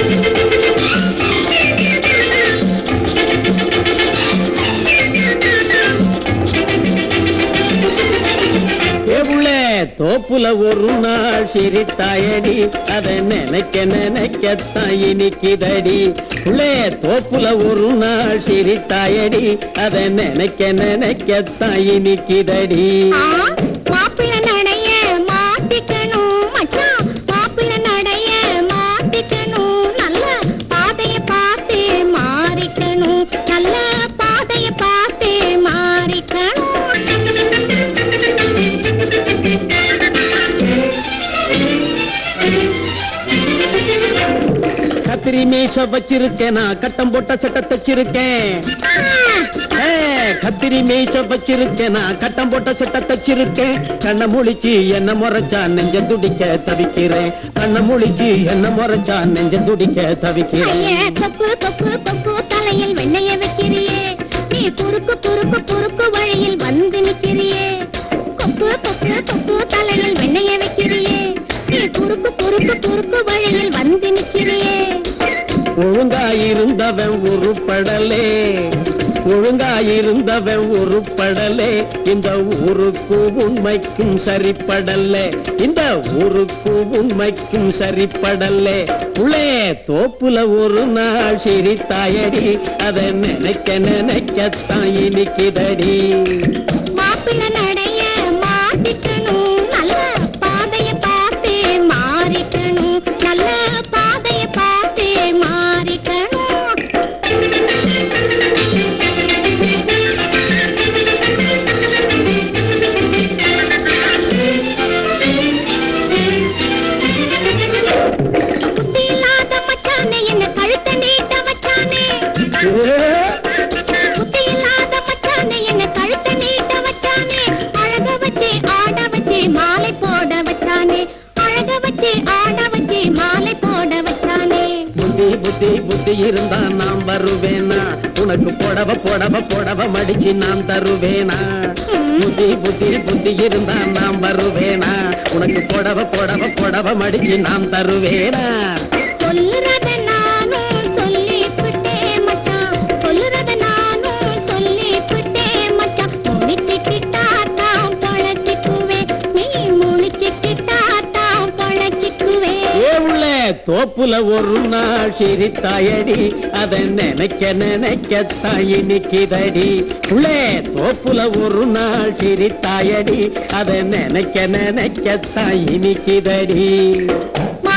எவ்வளே தோப்புல ஒரு நாள் சிரித்தாயடி அதை நினைக்க நினைக்கத்தான் இனிக்குதடி உள்ளே தோப்புல ஒரு நாள் சிரித்தாயடி அதை நினைக்க நினைக்கத்தான் இனிக்குதடி ஆ, மாப்பிள்ளை நடைய மாத்திக்கணும் மச்சான் மாப்பிள்ளை நடைய மாத்திக்கணும் நல்ல பாதைய பார்த்து மாறிக்கணும் நல்ல பாதைய பார்த்து மாறிக்கணும் கத்திரி மீச வச்சிருக்கேன் நான் கட்டம் போட்ட சட்டை தச்சிருக்கேன் ஏ, கத்திரி மீச வச்சிருக்கேன் நான் கட்டம் போட்ட சட்டை தச்சிருக்கேன் கண்ணை முழிச்சு என்ன முறைச்சா நெஞ்ச துடிக்க தவிக்கிறேன் கண்ணை முழிச்சு என்ன முறைச்சா நெஞ்ச துடிக்க தவிக்கிறேன் ஐயே, கொப்பு கொப்பு கொப்பு தலையில் வெண்ணைய வைக்கிறியே நீ குறுக்கு குறுக்கு குறுக்கு வழியில் வந்து நிக்கிறியே கொப்பு கொப்பு கொப்பு தலையில் வெண்ணைய வைக்கிறியே நீ குறுக்கு குறுக்கு குறுக்கு வழியில் வந்து நிக்கிறியே ஒழுங்காயிருந்தவன் உருப்படலே ஒழுங்காயிருந்தவன் உருப்படலே இந்த ஊருக்கு உண்மைக்கும் சரிப்படலே இந்த ஊருக்கு உண்மைக்கும் சரிப்படலே உள்ளே தோப்புல ஒரு நாள் சிரித்தாயடி அதை நினைக்க நினைக்கத்தான் இனிக்குதடி மாப்பிள்ளை நடைய மாத்திக்கணும் நல்ல பாதைய பார்த்து மாறிக்கணும் நல்ல பாதைய பார்த்து மாறிக்கணும் புத்தி இல்லாத மச்சானே என்ன கழுத்த நீட்ட வச்சானே புத்தி இல்லாத மச்சானே என்ன கழுத்த நீட்ட வச்சானே அழக வச்சு ஆட வச்சு மாலை போட வச்சானே அழக வச்சு ஆட வச்சு மாலை போட வச்சானே புத்தி புத்தி புத்தி இருந்தா நான் வருவேனா உனக்கு புடவ புடவ புடவ மடிச்சு நான் தருவேனா புத்தி புத்தி புத்தி இருந்தா நான் வருவேனா உனக்கு புடவ புடவ புடவ மடிச்சு நான் தருவேனா சொல்லுறத நானும் சொல்லிவிட்டேன் மச்சான் சொல்லுறத நானும் சொல்லிவிட்டேன் மச்சான் முழிச்சுக்கிட்டா தான் பொழைச்சிக்குவே நீ முழிச்சுக்கிட்டா தான் பொழைச்சிக்குவே ஏ உள்ள தோப்புல ஒரு நாள் சிரித்தாயடி அதை நினைக்க நினைக்கத்தான் இனிக்குதடி உள்ளே தோப்புல ஒரு நாள் சிரித்தாயடி அதை நினைக்க நினைக்கத்தான் இனிக்குதடி